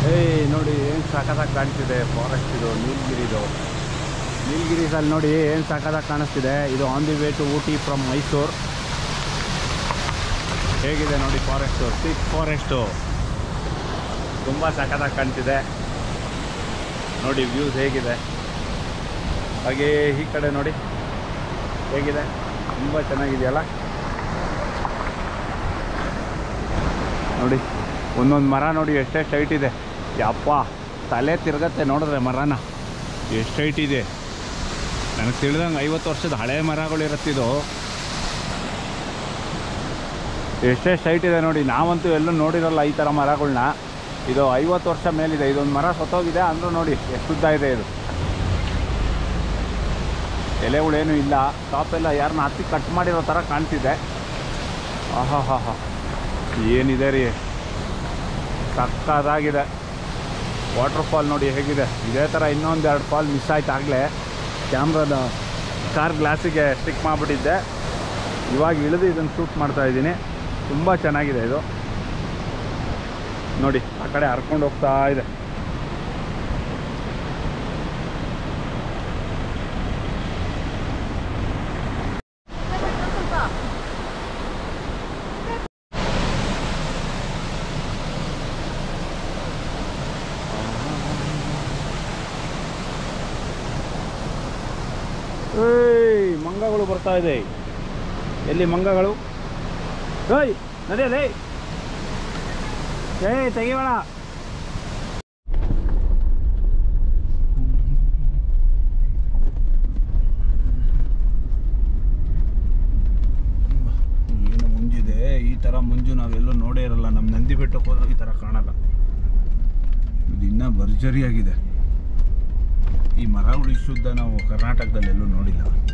ಏಯ್ ನೋಡಿ ಏನು ಸಖತ್ತಾಗಿ ಕಾಣ್ತಿದೆ ಫಾರೆಸ್ಟ್ ಇದು ನೀಲಗಿರಿದು ನೀಲಗಿರಿಸಲ್ಲಿ ನೋಡಿ ಏನು ಸಖತ್ತಾಗಿ ಕಾಣಿಸ್ತಿದೆ ಇದು on the way to Ooty from Mysuru ಹೇಗಿದೆ ನೋಡಿ ಫಾರೆಸ್ಟು ಸಿಕ್ ಫಾರೆಸ್ಟು ತುಂಬ ಸಖತ್ತಾಗಿ ಕಾಣ್ತಿದೆ ನೋಡಿ ವ್ಯೂಸ್ ಹೇಗಿದೆ ಹಾಗೆ ಈ ಕಡೆ ನೋಡಿ ಹೇಗಿದೆ ತುಂಬ ಚೆನ್ನಾಗಿದೆಯಲ್ಲ ನೋಡಿ ಒಂದೊಂದು ಮರ ನೋಡಿ ಎಷ್ಟೆಷ್ಟು ಹೈಟ್ ಇದೆ ಯಪ್ಪ ತಲೆ ತಿರ್ಗತ್ತೆ ನೋಡಿದ್ರೆ ಮರನ ಎಷ್ಟು ಹೈಟ್ ಇದೆ ನನಗೆ ತಿಳಿದಂಗೆ ಐವತ್ತು ವರ್ಷದ ಹಳೆ ಮರಗಳಿರುತ್ತಿದ್ದು ಎಷ್ಟೆಷ್ಟು ಹೈಟ್ ಇದೆ ನೋಡಿ ನಾವಂತೂ ಎಲ್ಲೂ ನೋಡಿರಲ್ಲ ಈ ಥರ ಮರಗಳ್ನ ಇದು ಐವತ್ತು ವರ್ಷ ಮೇಲಿದೆ ಇದೊಂದು ಮರ ಸತ್ತೋಗಿದೆ ಅಂದರೂ ನೋಡಿ ಎಷ್ಟು ಉದ್ದ ಇದೆ ಇದು ಎಲೆಗಳೇನು ಇಲ್ಲ ಟಾಪೆಲ್ಲ ಯಾರನ್ನ ಹತ್ತಿ ಕಟ್ ಮಾಡಿರೋ ಥರ ಕಾಣ್ತಿದೆ ಆಹಾ ಹಾ ಹಾ ಏನಿದೆ ರೀ ಸಕ್ಕದಾಗಿದೆ ವಾಟರ್ ಫಾಲ್ ನೋಡಿ ಹೇಗಿದೆ ಇದೇ ಥರ ಇನ್ನೊಂದು ಎರಡು ಫಾಲ್ ಮಿಸ್ ಆಯ್ತು ಆಗಲೇ ಕ್ಯಾಮ್ರಾದ ಕಾರ್ ಗ್ಲಾಸಿಗೆ ಸ್ಟಿಕ್ ಮಾಡಿಬಿಟ್ಟಿದ್ದೆ ಇವಾಗ ಇಳಿದು ಇದನ್ನು ಶೂಟ್ ಮಾಡ್ತಾ ಇದ್ದೀನಿ ತುಂಬ ಚೆನ್ನಾಗಿದೆ ಇದು ನೋಡಿ ಆ ಕಡೆ ಹರ್ಕೊಂಡು ಹೋಗ್ತಾ ಇದೆ ಏಯ್ ಮಂಗಗಳು ಬರ್ತಾ ಇದೆ ಎಲ್ಲಿ ಮಂಗಗಳು ಏಯ್ ನಡೆಯಲೇ ಏಯ್ ತೆಗಿಬೇಡ ಏನು ಮುಂಜಿದೆ ಈ ಥರ ಮುಂಜು ನಾವೆಲ್ಲೂ ನೋಡೇ ಇರಲ್ಲ ನಮ್ಮ ನಂದಿ ಬೆಟ್ಟಕ್ಕೆ ಹೋದ್ರೆ ಈ ಥರ ಕಾಣಲ್ಲ ಇದು ಇನ್ನೂ ಭರ್ಜರಿಯಾಗಿದೆ ಈ ಮರಗಳು ಇಷ್ಟುದ್ದ ನಾವು ಕರ್ನಾಟಕದಲ್ಲಿ ಎಲ್ಲೂ ನೋಡಿಲ್ಲ